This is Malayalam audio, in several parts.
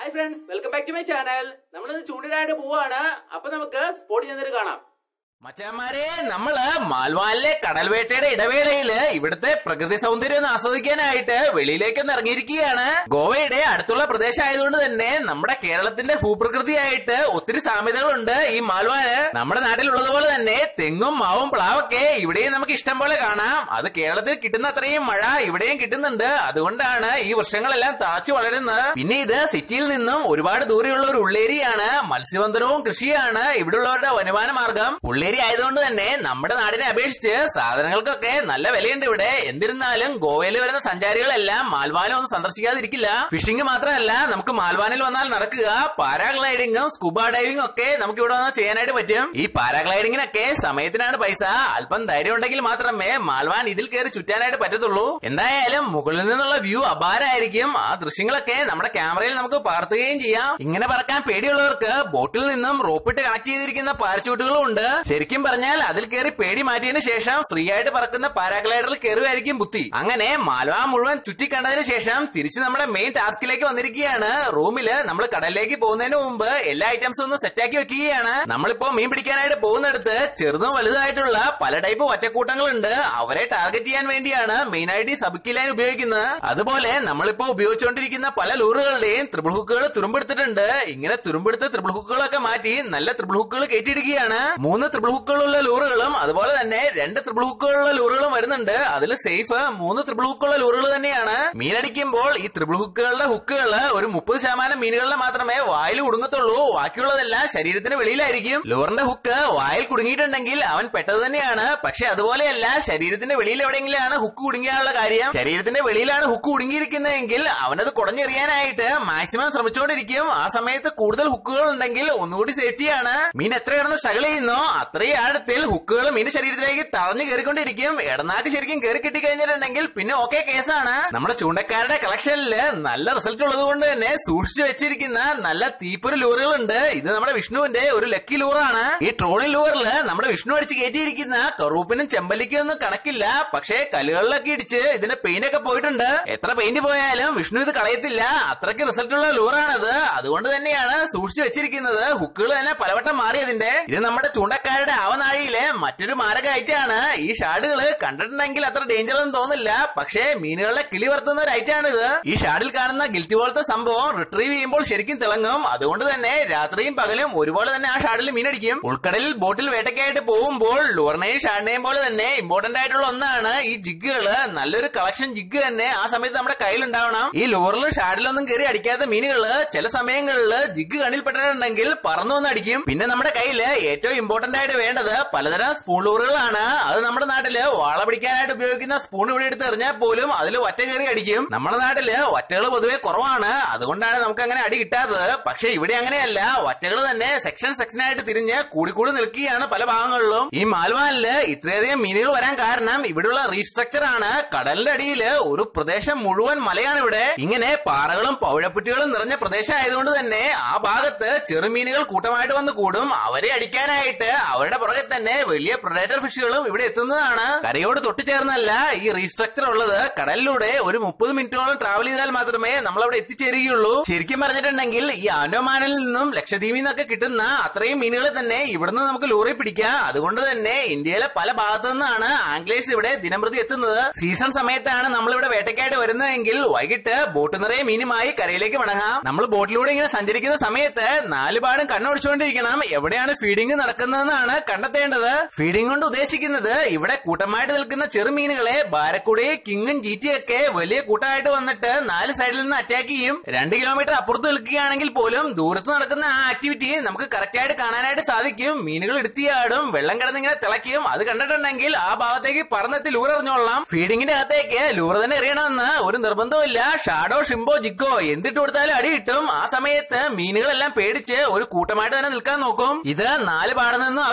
hi friends welcome back to my channel നമ്മളിന്ന് ചൂണ്ടിടായിട്ട് പോവാണ് അപ്പൊ നമുക്ക് സ്പോട്ടിൽ ചെന്നിട്ട് കാണാം മച്ചാന്മാരെ നമ്മള് മാൽവാനിലെ കടൽവേട്ടയുടെ ഇടവേളയില് ഇവിടുത്തെ പ്രകൃതി സൗന്ദര്യം ഒന്ന് ആസ്വദിക്കാനായിട്ട് വെളിയിലേക്ക് ഒന്ന് ഇറങ്ങിയിരിക്കുകയാണ് ഗോവയുടെ അടുത്തുള്ള പ്രദേശമായതുകൊണ്ട് തന്നെ നമ്മുടെ കേരളത്തിന്റെ ഭൂപ്രകൃതിയായിട്ട് ഒത്തിരി സാമ്യതകളുണ്ട് ഈ മാൽവാന് നമ്മുടെ നാട്ടിലുള്ളതുപോലെ തന്നെ തെങ്ങും മാവും പ്ലാവൊക്കെ ഇവിടെയും നമുക്ക് ഇഷ്ടം പോലെ കാണാം അത് കേരളത്തിൽ കിട്ടുന്ന അത്രയും മഴ ഇവിടെയും കിട്ടുന്നുണ്ട് അതുകൊണ്ടാണ് ഈ വൃക്ഷങ്ങളെല്ലാം തളച്ചു വളരുന്നത് പിന്നെ ഇത് സിറ്റിയിൽ നിന്നും ഒരുപാട് ദൂരെയുള്ള ഒരു ഉള്ളേരിയാണ് മത്സ്യബന്ധനവും കൃഷിയാണ് ഇവിടെയുള്ളവരുടെ വരുമാന മാർഗം ഉള്ളേരി ആയതുകൊണ്ട് തന്നെ നമ്മുടെ നാടിനെ അപേക്ഷിച്ച് സാധനങ്ങൾക്കൊക്കെ നല്ല വിലയുണ്ട് ഇവിടെ എന്നിരുന്നാലും ഗോവയിൽ വരുന്ന സഞ്ചാരികളെല്ലാം മാൽവാനം ഒന്നും സന്ദർശിക്കാതിരിക്കില്ല ഫിഷിംഗ് മാത്രമല്ല നമുക്ക് മാൽവാനിൽ വന്നാൽ നടക്കുക പാരാഗ്ലൈഡിങ്ങും സ്കൂബ ഡൈവിംഗും ഒക്കെ നമുക്ക് ഇവിടെ വന്നാൽ ചെയ്യാനായിട്ട് പറ്റും ഈ പാരാഗ്ലൈഡിങ്ങിനൊക്കെ സമയത്തിനാണ് പൈസ അല്പം ധൈര്യം ഉണ്ടെങ്കിൽ മാത്രമേ മാൽവാൻ ഇതിൽ കയറി ചുറ്റാനായിട്ട് പറ്റത്തുള്ളൂ എന്തായാലും മുകളിൽ നിന്നുള്ള വ്യൂ അപാരമായിരിക്കും ആ ദൃശ്യങ്ങളൊക്കെ നമ്മുടെ ക്യാമറയിൽ നമുക്ക് പകർത്തുകയും ചെയ്യാം ഇങ്ങനെ പറക്കാൻ പേടിയുള്ളവർക്ക് ബോട്ടിൽ നിന്നും റോപ്പിട്ട് കണക്ട് ചെയ്തിരിക്കുന്ന പാരച്യൂട്ടുകളും ഉണ്ട് ശരിക്കും പറഞ്ഞാൽ അതിൽ കയറി പേടി മാറ്റിയതിനു ശേഷം ഫ്രീ ആയിട്ട് പറക്കുന്ന പാരാഗ്ലൈഡറിൽ കയറുമായിരിക്കും ബുദ്ധി അങ്ങനെ മാൽവ മുഴുവൻ ചുറ്റിക്കണ്ടതിന് ശേഷം തിരിച്ച് നമ്മുടെ മെയിൻ ടാസ്കിലേക്ക് വന്നിരിക്കുകയാണ് റൂമില് നമ്മൾ കടലിലേക്ക് പോകുന്നതിന് മുമ്പ് എല്ലാ ഐറ്റംസും ഒന്ന് സെറ്റാക്കി വെക്കുകയാണ് നമ്മളിപ്പോ മീൻ പിടിക്കാനായിട്ട് പോകുന്നിടത്ത് ചെറുതും വലുതായിട്ടുള്ള പല ടൈപ്പ് ഒറ്റക്കൂട്ടങ്ങളുണ്ട് അവരെ ടാർഗറ്റ് ചെയ്യാൻ വേണ്ടിയാണ് മെയിൻ ആയിട്ട് ഈ സബുക്കി ലൈൻ ഉപയോഗിക്കുന്നത് അതുപോലെ നമ്മളിപ്പോ ഉപയോഗിച്ചുകൊണ്ടിരിക്കുന്ന പല ലൂറുകളുടെയും ത്രിബിൾ ഹുക്കുകൾ തുരുമ്പെടുത്തിട്ടുണ്ട് ഇങ്ങനെ തുരുമ്പെടുത്ത ത്രിബിൾ ഹുക്കുകളൊക്കെ മാറ്റി നല്ല ത്രിബിൾ ഹുക്കുകൾ കയറ്റിയിടുകയാണ് മൂന്ന് ത്രിബിൾ ഹുക്കുകളുള്ള ലൂറുകളും അതുപോലെ തന്നെ രണ്ട് ത്രിബിൾ ഹുക്കുകളുള്ള ലൂറുകളും വരുന്നുണ്ട് അതിൽ സേഫ് മൂന്ന് ത്രിബിൾ ഹുക്കുള്ള ലൂറുകൾ തന്നെയാണ് മീനടിക്കുമ്പോൾ ഈ ത്രിബിൾ ഹുക്കുകളുടെ ഹുക്കുകൾ ഒരു മുപ്പത് ശതമാനം മീനുകളുടെ മാത്രമേ വായിൽ കുടുങ്ങത്തുള്ളൂ ബാക്കിയുള്ളതെല്ലാം ശരീരത്തിന് വെളിയിലായിരിക്കും ലൂറിന്റെ ഹുക്ക് വായിൽ കുടുങ്ങിയിട്ടുണ്ടെങ്കിൽ അവൻ പെട്ടത് തന്നെയാണ് പക്ഷെ അതുപോലെയല്ല ശരീരത്തിന്റെ വെളിയിൽ എവിടെയെങ്കിലാണ് ഹുക്ക് കുടുങ്ങിയാനുള്ള കാര്യം ശരീരത്തിന്റെ വെളിയിലാണ് ഹുക്ക് കുടുങ്ങിയിരിക്കുന്നതെങ്കിൽ അവനത് കുടഞ്ഞെറിയാനായിട്ട് മാക്സിമം ശ്രമിച്ചുകൊണ്ടിരിക്കും ആ സമയത്ത് കൂടുതൽ ഹുക്കുകൾ ഉണ്ടെങ്കിൽ ഒന്നുകൂടി സേഫ്റ്റിയാണ് മീൻ എത്ര കിടന്ന് സ്ട്രഗിൾ ചെയ്യുന്നോ അത്രയും ആഴത്തിൽ ഹുക്കുകൾ മീൻ ശരീരത്തിലേക്ക് തറഞ്ഞു കയറിക്കൊണ്ടിരിക്കും ഇടനാക്ക് ശരിക്കും കയറി കിട്ടിക്കഴിഞ്ഞിട്ടുണ്ടെങ്കിൽ പിന്നെ ഓക്കെ കേസാണ് നമ്മുടെ ചൂണ്ടക്കാരുടെ കളക്ഷനിൽ നല്ല റിസൾട്ട് ഉള്ളത് കൊണ്ട് തന്നെ സൂക്ഷിച്ചു വെച്ചിരിക്കുന്ന നല്ല തീപ്പൊരു ലൂറുകളുണ്ട് ഇത് നമ്മുടെ വിഷ്ണുവിന്റെ ഒരു ലക്കി ലൂറാണ് ഈ ട്രോളിംഗ് ലൂറിൽ നമ്മുടെ വിഷ്ണു അടിച്ച് കയറ്റിയിരിക്കുന്ന കറൂപ്പിനും ചെമ്പല്ലിക്കും ഒന്നും കണക്കില്ല പക്ഷേ കല്ലുകളിലൊക്കെ ഇടിച്ച് ഇതിന്റെ പെയിന്റ് ഒക്കെ പോയിട്ടുണ്ട് എത്ര പെയിന്റ് പോയാലും വിഷ്ണു ഇത് കളയത്തില്ല അത്രയ്ക്ക് റിസൾട്ട് ഉള്ള ലൂറാണത് അതുകൊണ്ട് തന്നെയാണ് സൂക്ഷിച്ചു വെച്ചിരിക്കുന്നത് ഹുക്കുകൾ തന്നെ പലവട്ടം മാറിയതിന്റെ ഇത് നമ്മുടെ ചൂണ്ടക്കാരുടെ ആവനാഴിയിലെ മറ്റൊരു മാരക ഐറ്റാണ് ഈ ഷാഡുകള് കണ്ടിട്ടുണ്ടെങ്കിൽ അത്ര ഡേഞ്ചർ ഒന്നും തോന്നില്ല പക്ഷേ മീനുകളെ കിളി വർത്തുന്ന ഒരു ഐറ്റാണ് ഇത് ഈ ഷാഡിൽ കാണുന്ന ഗിൽറ്റ് പോലത്തെ സംഭവം റിട്രീവ് ചെയ്യുമ്പോൾ ശരിക്കും തിളങ്ങും അതുകൊണ്ട് തന്നെ രാത്രിയും പകലും ഒരുപോലെ തന്നെ ആ ഷാഡിൽ മീനടിക്കും ഉൾക്കടലിൽ ബോട്ടിൽ വേട്ടയ്ക്കായിട്ട് പോകുമ്പോൾ ലൂറിനെയും ഷാഡിനെയും പോലെ തന്നെ ഇമ്പോർട്ടന്റ് ആയിട്ടുള്ള ഒന്നാണ് ഈ ജിഗുകള് നല്ലൊരു കളക്ഷൻ ജിഗ് തന്നെ ആ സമയത്ത് നമ്മുടെ കയ്യിൽ ഉണ്ടാവണം ഈ ലൂറിലും ഷാഡിലൊന്നും കയറി അടിക്കാത്ത മീനുകള് ചില സമയങ്ങളിൽ ജിഗ് കണ്ണിൽപ്പെട്ടിട്ടുണ്ടെങ്കിൽ പറന്നു വന്ന് അടിക്കും പിന്നെ നമ്മുടെ കയ്യില് ഏറ്റവും ഇമ്പോർട്ടന്റ് ആയിട്ട് വേണ്ടത് പലതരം സ്പൂൺ ലൂറുകളാണ് അത് നമ്മുടെ നാട്ടില് വാള പിടിക്കാനായിട്ട് ഉപയോഗിക്കുന്ന സ്പൂൺ ഇവിടെ എടുത്ത് എറിഞ്ഞാൽ പോലും അതിൽ ഒറ്റ കയറി അടിക്കും നമ്മുടെ നാട്ടില് ഒറ്റകൾ പൊതുവെ കുറവാണ് അതുകൊണ്ടാണ് നമുക്ക് അങ്ങനെ അടി കിട്ടാത്തത് പക്ഷെ ഇവിടെ അങ്ങനെയല്ല ഒറ്റകൾ തന്നെ സെക്ഷൻ സെക്ഷനായിട്ട് തിരിഞ്ഞ് കൂടിക്കൂടി നിൽക്കുകയാണ് പല ഭാഗങ്ങളിലും ഈ മാൽവാനില് ഇത്രയധികം മീനുകൾ വരാൻ കാരണം ഇവിടെയുള്ള റീസ്ട്രക്ചർ ആണ് കടലിന്റെ അടിയില് ഒരു പ്രദേശം മുഴുവൻ മലയാണ് ഇവിടെ ഇങ്ങനെ പാറകളും പൗഴപ്പുറ്റുകളും നിറഞ്ഞ പ്രദേശം ആയതുകൊണ്ട് തന്നെ ആ ഭാഗത്ത് ചെറുമീനുകൾ കൂട്ടമായിട്ട് വന്ന് കൂടും അവരെ അടിക്കാനായിട്ട് അവരുടെ പുറകെ തന്നെ വലിയ പ്രൊഡേറ്റർ ഫിഷുകളും ഇവിടെ എത്തുന്നതാണ് കരയോട് തൊട്ടു ചേർന്നല്ല ഈ റീസ്ട്രക്ചർ ഉള്ളത് കടലിലൂടെ ഒരു മുപ്പത് മിനിറ്റോളം ട്രാവൽ ചെയ്താൽ മാത്രമേ നമ്മൾ അവിടെ എത്തിച്ചേരുകയുള്ളൂ ശരിക്കും പറഞ്ഞിട്ടുണ്ടെങ്കിൽ ഈ ആൻഡോമാനിൽ നിന്നും ലക്ഷദ്വീപിൽ നിന്നൊക്കെ കിട്ടുന്ന അത്രയും മീനുകളെ തന്നെ ഇവിടുന്ന് നമുക്ക് ലോറി പിടിക്കാം അതുകൊണ്ട് തന്നെ ഇന്ത്യയിലെ പല ഭാഗത്തു നിന്നാണ് ആംഗ്ലേഴ്സ് ഇവിടെ ദിനംപ്രതി എത്തുന്നത് സീസൺ സമയത്താണ് നമ്മൾ ഇവിടെ വേട്ടയ്ക്കായിട്ട് വരുന്നതെങ്കിൽ വൈകിട്ട് ബോട്ട് നിറയെ മീനുമായി കരയിലേക്ക് മടങ്ങാം നമ്മൾ ബോട്ടിലൂടെ ഇങ്ങനെ സഞ്ചരിക്കുന്ന സമയത്ത് നാലുപാടും കണ്ണൊടിച്ചുകൊണ്ടിരിക്കണം എവിടെയാണ് ഫീഡിംഗ് നടക്കുന്നതെന്നാണ് കണ്ടെത്തേണ്ടത് ഫീഡിംഗ് കൊണ്ട് ഉദ്ദേശിക്കുന്നത് ഇവിടെ കൂട്ടമായിട്ട് നിൽക്കുന്ന ചെറുമീനുകളെ ബാരക്കുടയെ കിങ്ങും ജീറ്റിയും ഒക്കെ വലിയ കൂട്ടമായിട്ട് വന്നിട്ട് നാല് സൈഡിൽ നിന്ന് അറ്റാക്ക് ചെയ്യും രണ്ട് കിലോമീറ്റർ അപ്പുറത്ത് നിൽക്കുകയാണെങ്കിൽ പോലും ദൂരത്ത് നടക്കുന്ന ആ ആക്ടിവിറ്റി നമുക്ക് കറക്റ്റ് ആയിട്ട് കാണാനായിട്ട് സാധിക്കും മീനുകൾ എടുത്തിയാടും വെള്ളം കിടന്നിങ്ങനെ തിളയ്ക്കും അത് കണ്ടിട്ടുണ്ടെങ്കിൽ ആ ഭാഗത്തേക്ക് പറന്നെത്തി ലൂർ എറിഞ്ഞോളാം ഫീഡിങ്ങിന്റെ അകത്തേക്ക് ലൂർ തന്നെ എറിയണമെന്ന് ഒരു നിർബന്ധമില്ല ഷാഡോ ഷിംബോ ജിക്കോ എന്തിട്ട് കൊടുത്താലും അടി കിട്ടും ആ സമയത്ത് മീനുകളെല്ലാം പേടിച്ച് ഒരു കൂട്ടമായിട്ട് തന്നെ നിൽക്കാൻ നോക്കും ഇത് നാല് പാടം നിന്നും അവർ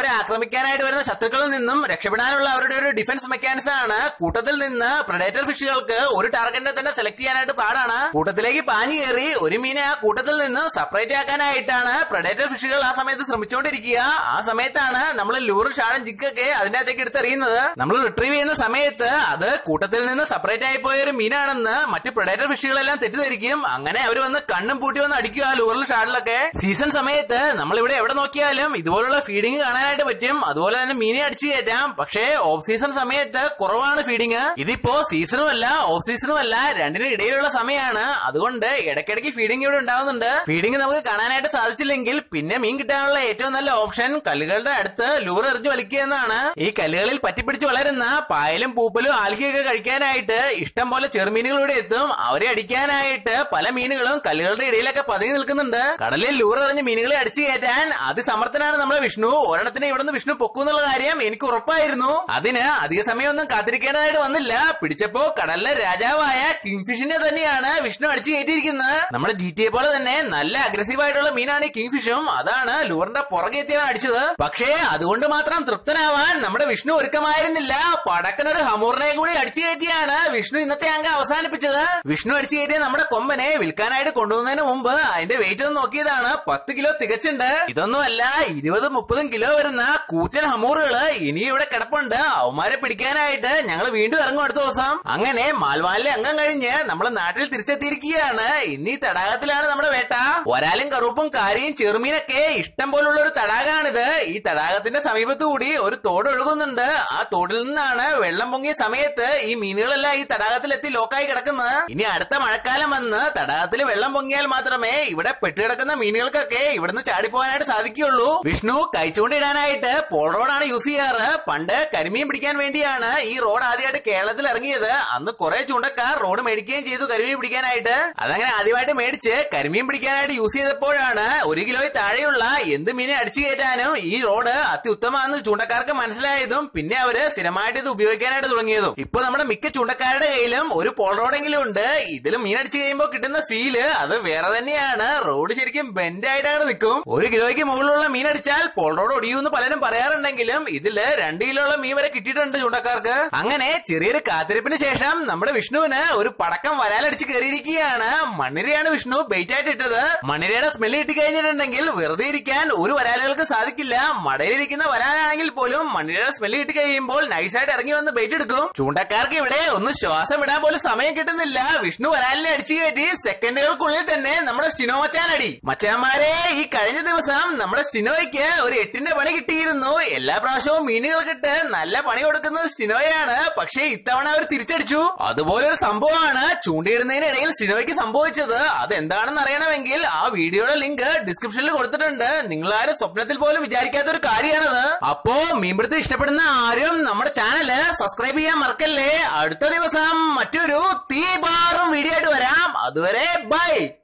അവരെ ആക്രമിക്കാനായിട്ട് വരുന്ന ശത്രുക്കളിൽ നിന്നും രക്ഷപ്പെടാനുള്ള അവരുടെ ഒരു ഡിഫൻസ് മെക്കാനിസം ആണ് കൂട്ടത്തിൽ നിന്ന് പ്രഡേറ്റർ ഫിഷുകൾക്ക് ഒരു ടാർഗറ്റിനെ തന്നെ സെലക്ട് ചെയ്യാനായിട്ട് പാടാണ് കൂട്ടത്തിലേക്ക് പാഞ്ഞു കയറി ഒരു മീനെ ആ കൂട്ടത്തിൽ നിന്ന് സെപ്പറേറ്റ് ആക്കാനായിട്ടാണ് പ്രഡേറ്റർ ഫിഷുകൾ ആ സമയത്ത് ശ്രമിച്ചുകൊണ്ടിരിക്കുക ആ സമയത്താണ് നമ്മൾ ലൂർ ഷാഡൻ ജിക്കൊക്കെ അതിനകത്തേക്ക് എടുത്തെറിയുന്നത് നമ്മൾ റിട്രീവ് ചെയ്യുന്ന സമയത്ത് അത് കൂട്ടത്തിൽ നിന്ന് സെപ്പറേറ്റ് ആയി പോയ ഒരു മീനാണെന്ന് മറ്റു പ്രഡേറ്റർ ഫിഷുകളെല്ലാം തെറ്റിദ്ധരിക്കും അങ്ങനെ അവർ വന്ന് കണ്ണും പൂട്ടി വന്ന് അടിക്കുക ആ ലൂറിൽ ഷാഡിലൊക്കെ സീസൺ സമയത്ത് നമ്മൾ ഇവിടെ എവിടെ നോക്കിയാലും ഇതുപോലുള്ള ഫീഡിങ് കാണാനായിട്ട് പറ്റും അതുപോലെ തന്നെ മീനെ അടിച്ചു കയറ്റാം പക്ഷേ ഓഫ് സീസൺ സമയത്ത് കുറവാണ് ഫീഡിങ് ഇതിപ്പോ സീസണും അല്ല ഓഫ് സീസണും അല്ല രണ്ടിനും ഇടയിലുള്ള സമയമാണ് അതുകൊണ്ട് ഇടയ്ക്കിടയ്ക്ക് ഫീഡിങ് ഇവിടെ ഉണ്ടാവുന്നുണ്ട് ഫീഡിങ് നമുക്ക് കാണാനായിട്ട് സാധിച്ചില്ലെങ്കിൽ പിന്നെ മീൻ കിട്ടാനുള്ള ഏറ്റവും നല്ല ഓപ്ഷൻ കല്ലുകളുടെ അടുത്ത് ലൂർ എറിഞ്ഞു വലിക്കുക എന്നാണ് ഈ കല്ലുകളിൽ പറ്റിപ്പിടിച്ച് വളരുന്ന പായലും പൂപ്പലും ആൽഗയൊക്കെ കഴിക്കാനായിട്ട് ഇഷ്ടം പോലെ ചെറുമീനുകൾ ഇവിടെ എത്തും അവരെ അടിക്കാനായിട്ട് പല മീനുകളും കല്ലുകളുടെ ഇടയിലൊക്കെ പതുങ്ങി നിൽക്കുന്നുണ്ട് കടലിൽ ലൂർ എറിഞ്ഞ് മീനുകളെ അടിച്ചു കയറ്റാൻ അതിസമർത്ഥനാണ് നമ്മുടെ വിഷ്ണു ഒരെണ്ണത്തിനെ ഇവിടുന്ന് വിഷ്ണു പൊക്കുന്നുള്ള കാര്യം എനിക്ക് ഉറപ്പായിരുന്നു അതിന് അധിക സമയമൊന്നും കാത്തിരിക്കേണ്ടതായിട്ട് വന്നില്ല പിടിച്ചപ്പോ കടലിലെ രാജാവായ കിങ്ഫിഷിനെ തന്നെയാണ് വിഷ്ണു അടിച്ചു കയറ്റിയിരിക്കുന്നത് നമ്മുടെ ജി ടി എ പോലെ തന്നെ നല്ല അഗ്രസീവ് ആയിട്ടുള്ള മീനാണ് ഈ കിങ്ഫിഷും അതാണ് ലൂറിന്റെ പുറകെ എത്തിയാണ് അടിച്ചത് പക്ഷേ അതുകൊണ്ട് മാത്രം തൃപ്തനാവാൻ നമ്മുടെ വിഷ്ണു ഒരുക്കമായിരുന്നില്ല പടക്കനൊരു ഹമൂറിനെ കൂടി അടിച്ചു കയറ്റിയാണ് വിഷ്ണു ഇന്നത്തെ അംഗം അവസാനിപ്പിച്ചത് വിഷ്ണു അടിച്ചു കയറ്റിയ നമ്മുടെ കൊമ്പനെ വിൽക്കാനായിട്ട് കൊണ്ടുവന്നതിന് മുമ്പ് അതിന്റെ വെയിറ്റ് ഒന്ന് നോക്കിയതാണ് പത്ത് കിലോ തികച്ചുണ്ട് ഇതൊന്നുമല്ല ഇരുപതും മുപ്പതും കിലോ വരുന്ന കൂറ്റൻ ഹമൂറുകള് ഇനി ഇവിടെ കിടപ്പുണ്ട് അവന്മാരെ പിടിക്കാനായിട്ട് ഞങ്ങൾ വീണ്ടും ഇറങ്ങും അടുത്ത ദിവസം അങ്ങനെ മാൽവാനിലെ അംഗം കഴിഞ്ഞ് നമ്മൾ നാട്ടിൽ തിരിച്ചെത്തിയിരിക്കുകയാണ് ഇനി തടാകത്തിലാണ് നമ്മുടെ വേട്ട ഒരാലും കറുപ്പും കാരിയും ചെറുമീനൊക്കെ ഇഷ്ടം പോലുള്ള ഒരു തടാകമാണിത് ഈ തടാകത്തിന്റെ സമീപത്തു കൂടി ഒരു തോട് ഒഴുകുന്നുണ്ട് ആ തോടിൽ നിന്നാണ് വെള്ളം പൊങ്ങിയ സമയത്ത് ഈ മീനുകളെല്ലാം ഈ തടാകത്തിലെത്തി ലോക്കായി കിടക്കുന്നത് ഇനി അടുത്ത മഴക്കാലം വന്ന് തടാകത്തിൽ വെള്ളം പൊങ്ങിയാൽ മാത്രമേ ഇവിടെ പെട്ടുകിടക്കുന്ന മീനുകൾക്കൊക്കെ ഇവിടുന്ന് ചാടിപ്പോകാനായിട്ട് സാധിക്കുകയുള്ളൂ വിഷ്ണു കഴിച്ചുകൊണ്ടിടാനായിട്ട് പോൾ റോഡാണ് യൂസ് ചെയ്യാറ് പണ്ട് കരിമീൻ പിടിക്കാൻ വേണ്ടിയാണ് ഈ റോഡ് ആദ്യമായിട്ട് കേരളത്തിൽ ഇറങ്ങിയത് അന്ന് കുറെ ചൂണ്ടക്കാർ റോഡ് മേടിക്കുകയും ചെയ്തു കരിമീൻ പിടിക്കാനായിട്ട് അതങ്ങനെ ആദ്യമായിട്ട് മേടിച്ച് കരിമീൻ പിടിക്കാനായിട്ട് യൂസ് ചെയ്തപ്പോഴാണ് ഒരു കിലോയിൽ താഴെയുള്ള എന്ത് മീനെ അടിച്ചു കയറ്റാനും ഈ റോഡ് അത്യുത്തമാണെന്ന് ചൂണ്ടക്കാർക്ക് മനസ്സിലായതും പിന്നെ അവര് സ്ഥിരമായിട്ട് ഇത് ഉപയോഗിക്കാനായിട്ട് തുടങ്ങിയതും ഇപ്പൊ നമ്മുടെ മിക്ക ചൂണ്ടക്കാരുടെ കയ്യിലും ഒരു പോൾ റോഡെങ്കിലും ഉണ്ട് ഇതിൽ മീൻ അടിച്ചു കഴിയുമ്പോൾ കിട്ടുന്ന ഫീല് അത് വേറെ തന്നെയാണ് റോഡ് ശരിക്കും ബെൻഡ് ആയിട്ടാണ് നിൽക്കും ഒരു കിലോയ്ക്ക് മുകളിലുള്ള മീൻ അടിച്ചാൽ പോൾ റോഡ് ഒടിയൂന്ന് പലരും പറയാറുണ്ടെങ്കിലും ഇതില് രണ്ട് കിലോ ഉള്ള മീൻ വരെ കിട്ടിയിട്ടുണ്ട് ചൂണ്ടക്കാർക്ക് അങ്ങനെ ചെറിയൊരു കാത്തിരിപ്പിന് ശേഷം നമ്മുടെ വിഷ്ണുവിന് ഒരു പടക്കം വരാലടിച്ച് കയറിയിരിക്കുകയാണ് മണ്ണിരയാണ് വിഷ്ണു ബെയ്റ്റ് ആയിട്ട് ഇട്ടത് മണ്ണിരയുടെ സ്മെല്ല് കിട്ടി കഴിഞ്ഞിട്ടുണ്ടെങ്കിൽ വെറുതെ ഇരിക്കാൻ ഒരു വരാലുകൾക്ക് സാധിക്കില്ല മടയിലിരിക്കുന്ന വരാലാണെങ്കിൽ പോലും മണ്ണിരയുടെ സ്മെല്ല് കിട്ടി കഴിയുമ്പോൾ നൈസായിട്ട് ഇറങ്ങി വന്ന് ബെയ്റ്റ് എടുക്കും ചൂണ്ടക്കാർക്ക് ഇവിടെ ഒന്ന് ശ്വാസം വിടാൻ പോലും സമയം കിട്ടുന്നില്ല വിഷ്ണു വരാലിനെ അടിച്ചു കയറ്റി സെക്കൻഡുകൾക്കുള്ളിൽ തന്നെ നമ്മുടെ സ്റ്റിനോ മച്ചാനടി മച്ചാന്മാരെ ഈ കഴിഞ്ഞ ദിവസം നമ്മുടെ സ്റ്റിനോയ്ക്ക് ഒരു എട്ടിന്റെ പണി കിട്ടിയിരുന്നു എല്ലാ പ്രാവശ്യവും മീനുകൾ കിട്ട് നല്ല പണി കൊടുക്കുന്നത് സ്റ്റിനോയാണ് പക്ഷേ ഇത്തവണ അവർ തിരിച്ചടിച്ചു അതുപോലെ ഒരു സംഭവമാണ് ചൂണ്ടയിടുന്നതിനിടയിൽ സ്റ്റിനോയ്ക്ക് സംഭവിച്ചത് അതെന്താണെന്ന് അറിയണമെങ്കിൽ ആ വീഡിയോയുടെ ലിങ്ക് ഡിസ്ക്രിപ്ഷനിൽ കൊടുത്തിട്ടുണ്ട് നിങ്ങൾ ആരും സ്വപ്നത്തിൽ പോലും വിചാരിക്കാത്ത ഒരു കാര്യമാണത് അപ്പോ മീൻപിടുത്തം ഇഷ്ടപ്പെടുന്ന ആരും നമ്മുടെ ചാനല് സബ്സ്ക്രൈബ് ചെയ്യാൻ മറക്കല്ലേ അടുത്ത ദിവസം മറ്റൊരു തീ പാറും വീഡിയോ ആയിട്ട് വരാം അതുവരെ ബൈ